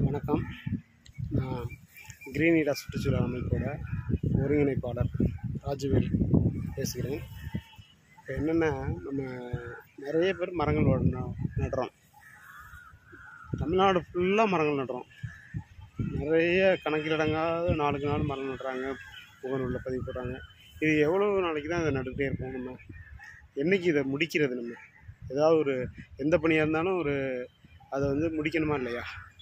வணக்கம் நான் கிரீன் இடா சுற்றுச்சூழல் அமைப்போட ஒருங்கிணைப்பாளர் ராஜுவேல் பேசுகிறேன் இப்போ என்னென்னா நம்ம நிறைய பேர் மரங்கள் வளர்ன- நடுறோம் தமிழ்நாடு ஃபுல்லாக மரங்கள் நடுறோம் நிறைய கணக்கிலடங்காத நாளுக்கு நாள் மரம் நடுறாங்க முகநூலில் பதிவு போடுறாங்க இது எவ்வளோ நாளைக்கு தான் அதை நட்டுக்கிட்டே இருப்போம் நம்ம என்னைக்கு இதை முடிக்கிறது நம்ம ஏதாவது ஒரு எந்த பணியாக இருந்தாலும் ஒரு அதை வந்து முடிக்கணுமா இல்லையா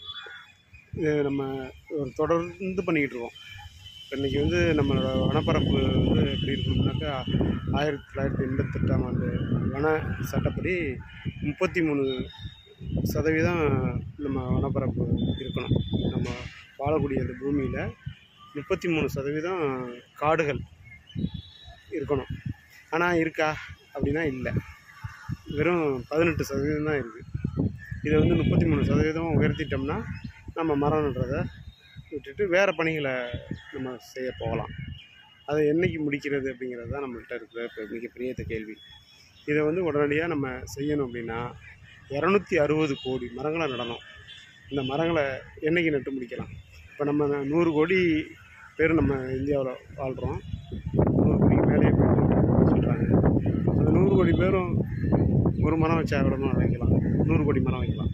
இது நம்ம ஒரு தொடர்ந்து பண்ணிக்கிட்டு இருக்கோம் இப்போ இன்றைக்கி வந்து நம்மளோட வனப்பரப்பு வந்து எப்படி இருக்கணும்னாக்கா ஆயிரத்தி தொள்ளாயிரத்தி எண்பத்தெட்டாம் ஆண்டு வன சட்டப்படி முப்பத்தி மூணு சதவீதம் நம்ம வனப்பரப்பு இருக்கணும் நம்ம வாழக்கூடிய இந்த பூமியில் முப்பத்தி மூணு சதவீதம் காடுகள் இருக்கணும் ஆனால் இருக்கா அப்படின்னா இல்லை வெறும் பதினெட்டு சதவீதம் தான் இருக்குது இதை வந்து முப்பத்தி மூணு சதவீதம் உயர்த்திட்டோம்னா நம்ம மரம் நடுறதை விட்டுட்டு வேறு பணிகளை நம்ம செய்ய போகலாம் அதை என்னைக்கு முடிக்கிறது அப்படிங்கிறது தான் நம்மள்கிட்ட இருக்கிற இப்போ மிகப்பெரிய இந்த கேள்வி இதை வந்து உடனடியாக நம்ம செய்யணும் அப்படின்னா இரநூத்தி அறுபது கோடி மரங்களை நடணும் இந்த மரங்களை என்னைக்கு நட்டு முடிக்கலாம் இப்போ நம்ம ந- நூறு கோடி பேர் நம்ம இந்தியாவில் வாழ்கிறோம் நூறு கோடிக்கு மேலே சொல்கிறாங்க அந்த நூறு கோடி பேரும் ஒரு மரம் வச்சா எவ்வளோ மரம் வைக்கலாம் நூறு கோடி மரம் வைக்கலாம்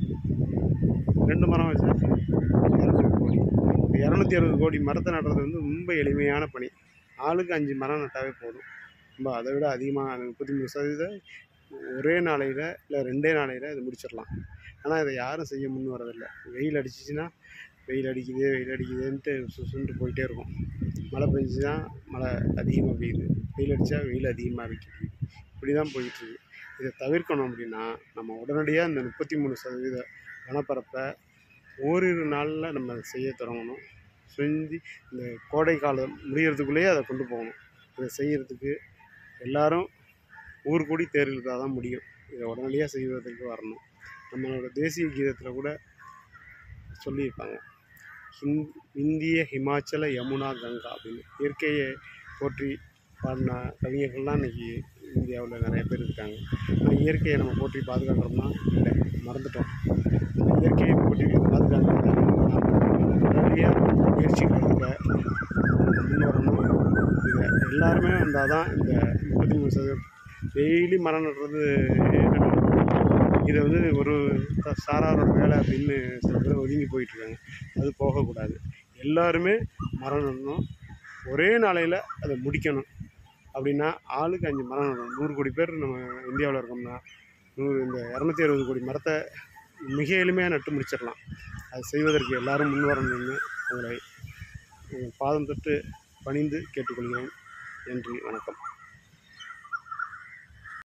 ரெண்டு மரம் வச்சா இரநூறு கோடி இந்த இரநூத்தி அறுபது கோடி மரத்தை நடுறது வந்து ரொம்ப எளிமையான பணி ஆளுக்கு அஞ்சு மரம் நட்டாவே போதும் ரொம்ப அதை விட அதிகமாக முப்பத்தி மூணு சதவீதம் ஒரே நாளையில் இல்லை ரெண்டே நாளையில் இது முடிச்சிடலாம் ஆனால் இதை யாரும் செய்ய முன் வரதில்லை வெயில் அடிச்சிச்சின்னா வெயில் அடிக்குது வெயில் அடிக்குதுன்ட்டு சுசுன்ட்டு போயிட்டே இருக்கும் மழை பெஞ்சுன்னா மழை அதிகமாக பெய்யுது வெயில் அடித்தா வெயில் அதிகமாக அடிக்குது இப்படி தான் போயிட்டுருக்கு இதை தவிர்க்கணும் அப்படின்னா நம்ம உடனடியாக இந்த முப்பத்தி மூணு சதவீத வனப்பரப்பை ஓரிரு நாளில் நம்ம அதை செய்ய தொடங்கணும் செஞ்சு இந்த கோடை காலம் முடியறதுக்குள்ளேயே அதை கொண்டு போகணும் இதை செய்யறதுக்கு எல்லாரும் ஊர் கூடி தேர்தலுக்காக தான் முடியும் இதை உடனடியாக செய்வதற்கு வரணும் நம்மளோட தேசிய கீதத்தில் கூட சொல்லியிருப்பாங்க ஹிந் இந்திய ஹிமாச்சல யமுனா கங்கா அப்படின்னு இயற்கையை போற்றி பாடின கவிஞர்கள்லாம் இன்னைக்கு இந்தியாவில் நிறைய பேர் இருக்காங்க ஆனால் இயற்கையை நம்ம போற்றி பாதுகாக்கிறோம்னா இல்லை மறந்துட்டோம் அந்த இயற்கையை போற்றி பாதுகாக்கிறது உடனடியாக முயற்சி பண்ணுங்க முன் வரணும் இதை எல்லாருமே வந்தால் தான் இந்த முப்பத்தி மூணு சதவீதம் டெய்லி மரம் நடுறது இதை வந்து ஒரு த- சாராரோட வேலை அப்படின்னு சில பேர் ஒதுங்கி போயிட்டுருக்காங்க அது போகக்கூடாது எல்லாருமே மரம் நடணும் ஒரே நாளையில் அதை முடிக்கணும் அப்படின்னா ஆளுக்கு அஞ்சு மரம் நடணும் நூறு கோடி பேர் நம்ம இந்தியாவில் இருக்கோம்னா நூறு இந்த இரநூத்தி அறுபது கோடி மரத்தை மிக எளிமையாக நட்டு முடிச்சிடலாம் அது செய்வதற்கு எல்லாரும் முன் வரணும்னு உங்களை உங்கள் பாதம் தொட்டு பணிந்து கேட்டுக்கொள்கிறேன் நன்றி வணக்கம்